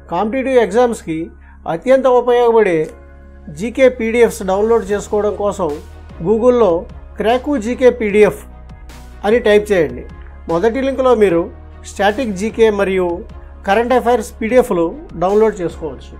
competitive ఎగ్జామ్స్కి అత్యంత ఉపయోగపడే జీకే పీడిఎఫ్స్ డౌన్లోడ్ చేసుకోవడం కోసం గూగుల్లో క్రాకు జీకే పీడిఎఫ్ అని టైప్ చేయండి మొదటి లింక్లో మీరు స్టాటిక్ జీకే మరియు కరెంట్ అఫైర్స్ పీడిఎఫ్లు డౌన్లోడ్ చేసుకోవచ్చు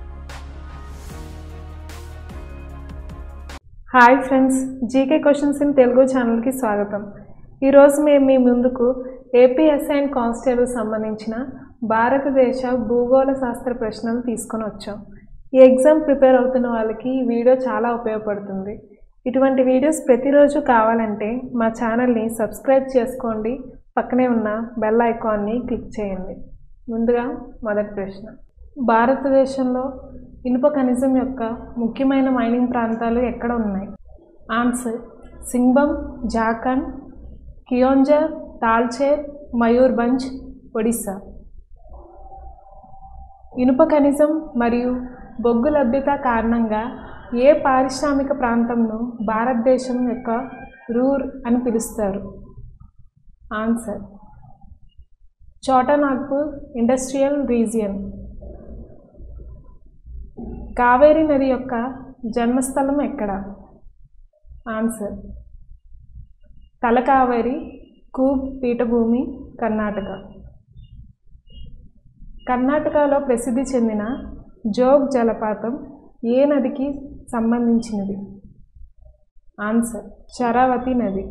hi friends GK questions in Telugu ఛానల్కి స్వాగతం ఈరోజు మేము మీ ముందుకు ఏపీఎస్ఐ అండ్ కానిస్టేబుల్ సంబంధించిన భారతదేశ భూగోళ శాస్త్ర ప్రశ్నలు తీసుకొని వచ్చాం ఈ ఎగ్జామ్ ప్రిపేర్ అవుతున్న వాళ్ళకి ఈ వీడియో చాలా ఉపయోగపడుతుంది ఇటువంటి వీడియోస్ ప్రతిరోజు కావాలంటే మా ఛానల్ని సబ్స్క్రైబ్ చేసుకోండి పక్కనే ఉన్న బెల్ ఐకాన్ని క్లిక్ చేయండి ముందుగా మొదటి ప్రశ్న భారతదేశంలో ఇనుప ఖనిజం యొక్క ముఖ్యమైన మైనింగ్ ప్రాంతాలు ఎక్కడ ఉన్నాయి ఆన్సర్ సింగ్బం జార్ఖండ్ కియోంజర్ తాల్చేర్ మయూర్భంజ్ ఒడిశా ఇనుప ఖనిజం మరియు బొగ్గు లభ్యత కారణంగా ఏ పారిశ్రామిక ప్రాంతంను భారతదేశం యొక్క రూర్ అని పిలుస్తారు ఆన్సర్ చోటా నాగ్పూర్ ఇండస్ట్రియల్ రీజియన్ కావేరీ నది యొక్క జన్మస్థలం ఎక్కడ ఆన్సర్ తలకావేరి కూబ్ పీఠభూమి కర్ణాటక కర్ణాటకలో ప్రసిద్ధి చెందిన జోగ్ జలపాతం ఏ నదికి సంబంధించినది ఆన్సర్ శరావతి నది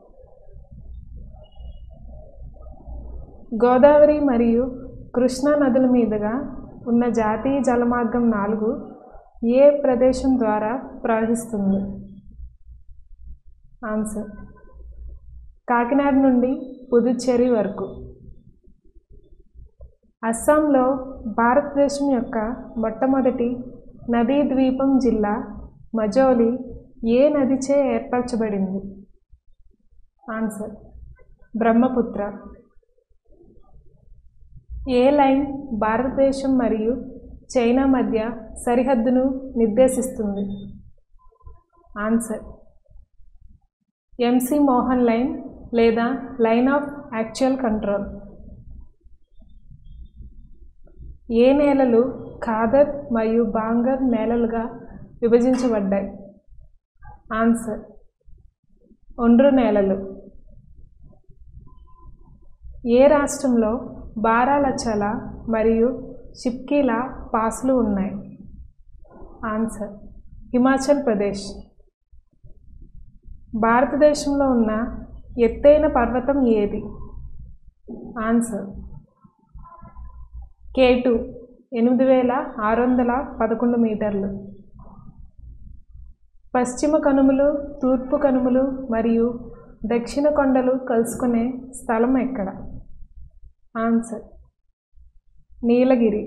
గోదావరి మరియు కృష్ణా నదుల మీదుగా ఉన్న జాతీయ జలమార్గం నాలుగు ఏ ప్రదేశం ద్వారా ప్రవహిస్తుంది ఆన్సర్ కాకినాడ నుండి పుదుచ్చేరి వరకు అస్సాంలో భారతదేశం యొక్క మొట్టమొదటి నదీ ద్వీపం జిల్లా మజౌలి ఏ నదిచే ఏర్పరచబడింది ఆన్సర్ బ్రహ్మపుత్ర ఏ లైన్ భారతదేశం మరియు చైనా మధ్య సరిహద్దును నిర్దేశిస్తుంది ఆన్సర్ ఎంసి మోహన్ లైన్ లేదా లైన్ ఆఫ్ యాక్చువల్ కంట్రోల్ ఏ నేలలు ఖాదర్ మరియు బాంగర్ నేలలుగా విభజించబడ్డాయి ఆన్సర్ ఒండ్రు నేలలు ఏ రాష్ట్రంలో బారాలచల మరియు షిప్కీల పాసులు ఉన్నాయి ఆన్సర్ హిమాచల్ ప్రదేశ్ భారతదేశంలో ఉన్న ఎత్తైన పర్వతం ఏది ఆన్సర్ కేటు ఎనిమిది వేల ఆరు వందల పదకొండు మీటర్లు పశ్చిమ కనుమలు తూర్పు కనుమలు మరియు దక్షిణ కొండలు కలుసుకునే స్థలం ఎక్కడ ఆన్సర్ నీలగిరి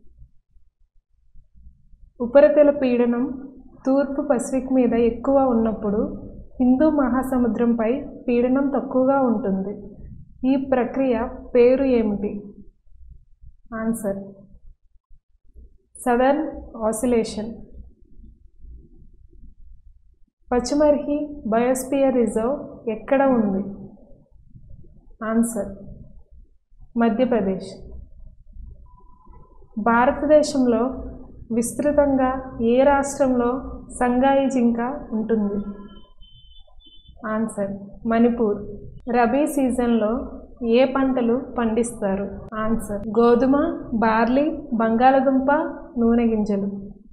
ఉపరితల పీడనం తూర్పు పసిఫిక్ మీద ఎక్కువ ఉన్నప్పుడు హిందూ మహాసముద్రంపై పీడనం తక్కువగా ఉంటుంది ఈ ప్రక్రియ పేరు ఏమిటి answer southern oscillation Pachmarhi biosphere reserve ఎక్కడ ఉంది ఆన్సర్ మధ్యప్రదేశ్ భారతదేశంలో విస్తృతంగా ఏ రాష్ట్రంలో సంగాయి జింక ఉంటుంది ఆన్సర్ మణిపూర్ రబీ సీజన్లో ఏ పంటలు పండిస్తారు ఆన్సర్ గోధుమ బార్లీ బంగాళదుంప నూనె గింజలు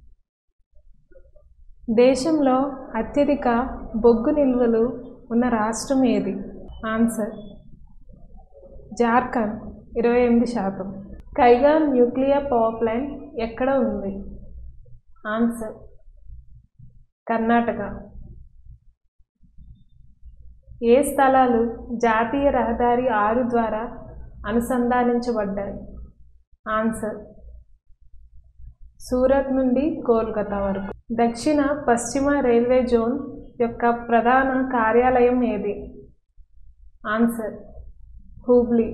దేశంలో అత్యధిక బొగ్గు నిల్వలు ఉన్న రాష్ట్రం ఏది ఆన్సర్ జార్ఖండ్ ఇరవై ఎనిమిది శాతం కైగాన్ న్యూక్లియర్ పవర్ ప్లాంట్ ఎక్కడ ఉంది ఆన్సర్ కర్ణాటక ఏ స్థలాలు జాతీయ రహదారి ఆరు ద్వారా అనుసంధానించబడ్డాయి ఆన్సర్ సూరత్ నుండి కోల్కతా వరకు దక్షిణ పశ్చిమ రైల్వే జోన్ యొక్క ప్రధాన కార్యాలయం ఏది ఆన్సర్ హూబ్లీ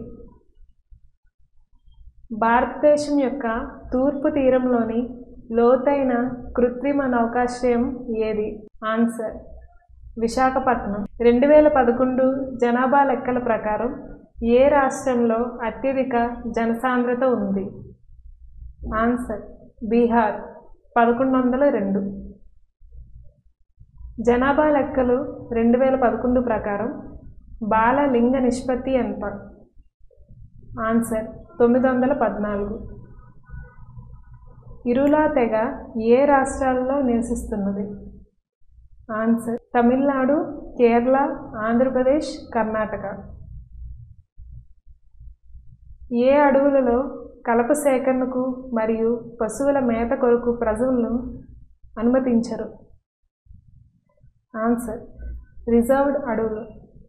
భారతదేశం యొక్క తూర్పు తీరంలోని లోతైన కృత్రిమ నౌకాశ్రయం ఏది ఆన్సర్ విశాఖపట్నం రెండు వేల పదకొండు జనాభా లెక్కల ప్రకారం ఏ రాష్ట్రంలో అత్యధిక జనసాంద్రత ఉంది ఆన్సర్ బీహార్ పదకొండు వందల రెండు జనాభా లెక్కలు రెండు వేల పదకొండు ప్రకారం బాల లింగ నిష్పత్తి ఎంత ఆన్సర్ తొమ్మిది వందల పద్నాలుగు ఇరులా తెగ ఏ రాష్ట్రాల్లో నివసిస్తున్నది ఆన్సర్ తమిళనాడు కేరళ ఆంధ్రప్రదేశ్ కర్ణాటక ఏ అడవులలో కలప సేకరణకు మరియు పశువుల మేత కొరకు ప్రజలను అనుమతించరు ఆన్సర్ రిజర్వ్డ్ అడవులు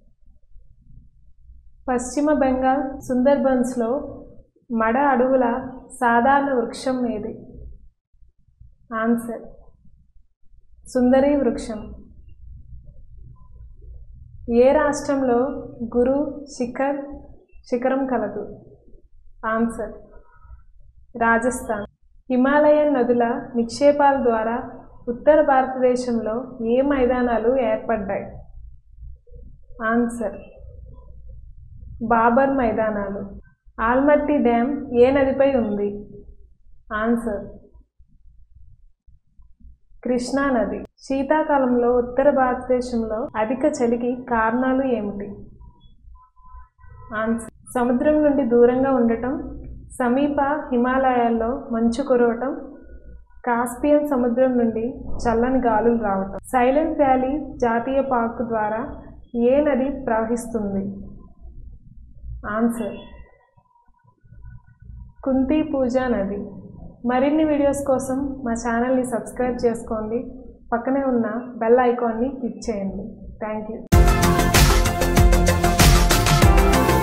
పశ్చిమ బెంగాల్ సుందర్బన్స్లో మడ అడవుల సాధారణ వృక్షం ఏది ఆన్సర్ సుందరి వృక్షం ఏ రాష్ట్రంలో గురు శిఖర్ శిఖరం కలదు ఆన్సర్ రాజస్థాన్ హిమాలయన్ నదుల నిక్షేపాల ద్వారా ఉత్తర భారతదేశంలో ఏ మైదానాలు ఏర్పడ్డాయి ఆన్సర్ బాబర్ మైదానాలు ఆల్మట్టి డ్యామ్ ఏ నదిపై ఉంది ఆన్సర్ కృష్ణా నది శీతాకాలంలో ఉత్తర భారతదేశంలో అధిక చలికి కారణాలు ఏమిటి ఆన్సర్ సముద్రం నుండి దూరంగా ఉండటం సమీప హిమాలయాల్లో మంచు కురవటం కాస్పియన్ సముద్రం నుండి చల్లని గాలులు రావటం సైలెంట్ వ్యాలీ జాతీయ పార్కు ద్వారా ఏ నది ప్రవహిస్తుంది ఆన్సర్ కుంతి పూజ నది మరిన్ని వీడియోస్ కోసం మా ఛానల్ని సబ్స్క్రైబ్ చేసుకోండి పక్కనే ఉన్న బెల్ ఐకాన్ని క్లిక్ చేయండి థ్యాంక్ యూ